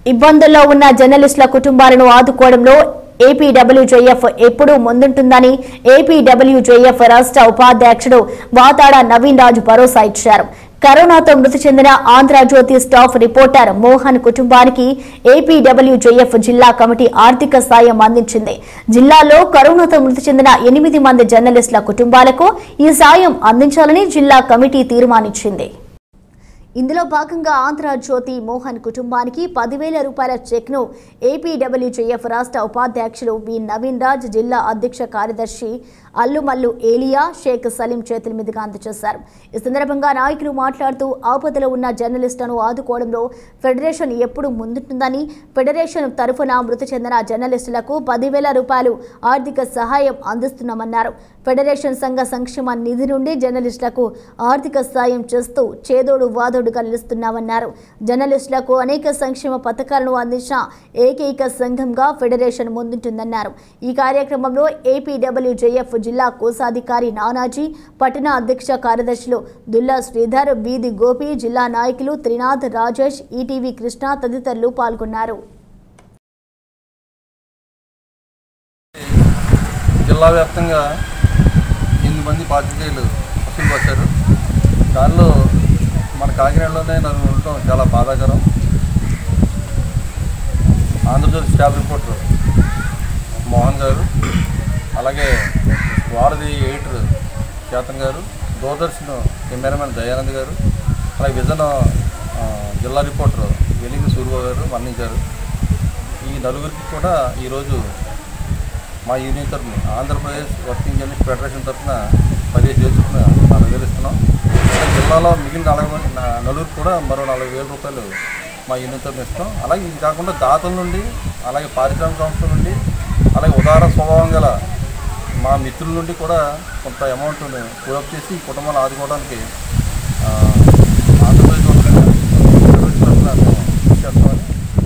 ఇబ్బందుల్లో ఉన్న జర్నలిస్టుల కుటుంబాలను ఆదుకోవడంలో ఏపీడబ్ల్యూజేఎఫ్ ఎప్పుడూ ముందుంటుందని ఏపీడబ్ల్యూజేఎఫ్ రాష్ట్ర ఉపాధ్యక్షుడు వాతాడ నవీన్ రాజు భరోసా ఇచ్చారు కరోనాతో మృతి చెందిన ఆంధ్రజ్యోతి స్టాఫ్ రిపోర్టర్ మోహన్ కుటుంబానికి ఏపీడబ్ల్యూజేఎఫ్ జిల్లా కమిటీ ఆర్థిక సాయం అందించింది జిల్లాలో కరోనాతో మృతి చెందిన ఎనిమిది మంది జర్నలిస్టుల కుటుంబాలకు ఈ సాయం అందించాలని జిల్లా కమిటీ తీర్మానించింది ఇందులో భాగంగా ఆంధ్రజ్యోతి మోహన్ కుటుంబానికి పదివేల రూపాయల చెక్ను ఏపీడబ్ల్యూజేఎఫ్ రాష్ట్ర ఉపాధ్యక్షుడు వి నవీన్ రాజ్ జిల్లా అధ్యక్ష కార్యదర్శి అల్లుమల్లు ఏలియా షేక్ సలీం చేతుల మీదుగా అందజేశారు ఈ సందర్భంగా నాయకులు మాట్లాడుతూ ఆపదలో ఉన్న జర్నలిస్టులను ఆదుకోవడంలో ఫెడరేషన్ ఎప్పుడు ముందుంటుందని ఫెడరేషన్ తరఫున మృతి చెందిన జర్నలిస్టులకు పదివేల రూపాయలు ఆర్థిక సహాయం అందిస్తున్నామన్నారు ఫెడరేషన్ సంఘ సంక్షేమ నిధి నుండి జర్నలిస్టులకు ఆర్థిక సాయం చేస్తూ చేదోడు వాదోడుగా నిలుస్తున్నామన్నారు జర్నలిస్టులకు అనేక సంక్షేమ పథకాలను అందించిన ఏకైక సంఘంగా ఫెడరేషన్ ముందుంటుందన్నారు ఈ కార్యక్రమంలో ఏపీడబ్ల్యూజేఎఫ్ జిల్లా కోశాధికారి నానాజీ పట్టణ అధ్యక్ష కార్యదర్శులు దుల్లా శ్రీధర్ వీధి గోపి జిల్లా నాయకులు త్రినాథ్ రాజేష్ ఈటీవీ కృష్ణ తదితరులు పాల్గొన్నారు జిల్లా వ్యాప్తంగా ఎనిమిది మంది పాత్రికేయులు వసూలు వచ్చారు దానిలో మన కాకినాడలోనే నలుగురు ఉండటం చాలా బాధాకరం ఆంధ్రజ్యోతి స్టాఫ్ రిపోర్టర్ మోహన్ గారు అలాగే వారధి ఎడిటర్ చేతన్ గారు దూరదర్శన్ కెమెరామెన్ దయానంద్ గారు అలాగే విజన్ ఆ, జిల్లా రిపోర్టర్ వెలింగి సూర్య గారు మరణించారు ఈ నలుగురికి కూడా ఈరోజు మా యూనియన్ తరఫున ఆంధ్రప్రదేశ్ వర్కింగ్ జర్నలిస్ట్ ఫెడరేషన్ తరఫున పదిహేను వేలు చొప్పున నాలుగు వేలు ఇస్తున్నాం అలాగే జిల్లాలో మిగిలిన నలభై మంది నా- నలుగురు కూడా మరో నలభై వేల రూపాయలు మా యూనియన్ తరఫున ఇస్తాం అలాగే ఇది కాకుండా దాతల నుండి అలాగే పారిశ్రామిక సంస్థల నుండి అలాగే ఉదార స్వభావం గల మా మిత్రుల నుండి కూడా కొంత అమౌంట్ను పూరప్ చేసి ఈ కుటుంబాలు ఆదుకోవడానికి ఆ, ఆంధ్రప్రదేశ్ వర్కింగ్ ఫెడరేషన్ తరఫున మేము కృషి చేస్తామని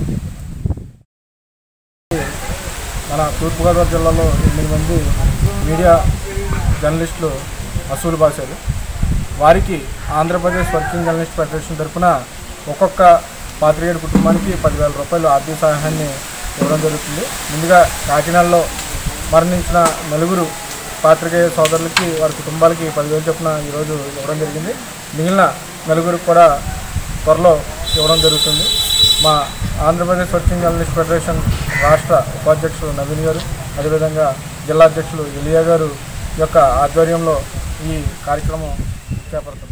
మన తూర్పుగోదావరి జిల్లాలో ఎనిమిది మంది మీడియా జర్నలిస్టులు వసూలు బాసారు వారికి ఆంధ్రప్రదేశ్ వర్కింగ్ జర్నలిస్ట్ ఫెడరేషన్ తరఫున ఒక్కొక్క పాత్రికేయుడి కుటుంబానికి పదివేల రూపాయలు ఆర్థిక సహాయాన్ని ఇవ్వడం జరుగుతుంది ముందుగా కాకినాడలో మరణించిన నలుగురు పాత్రికేయ సోదరులకి వారి కుటుంబాలకి పదివేలు చొప్పున ఈరోజు ఇవ్వడం జరిగింది మిగిలిన నలుగురికి కూడా త్వరలో ఇవ్వడం జరుగుతుంది మా ఆంధ్రప్రదేశ్ వర్కింగ్ జర్నలిస్ట్ ఫెడరేషన్ రాష్ట్ర ఉపాధ్యక్షులు నవీన్ గారు అదేవిధంగా జిల్లా అధ్యక్షులు ఎలియా గారు యొక్క ఆధ్వర్యంలో ఈ కార్యక్రమం చేపడుతుంది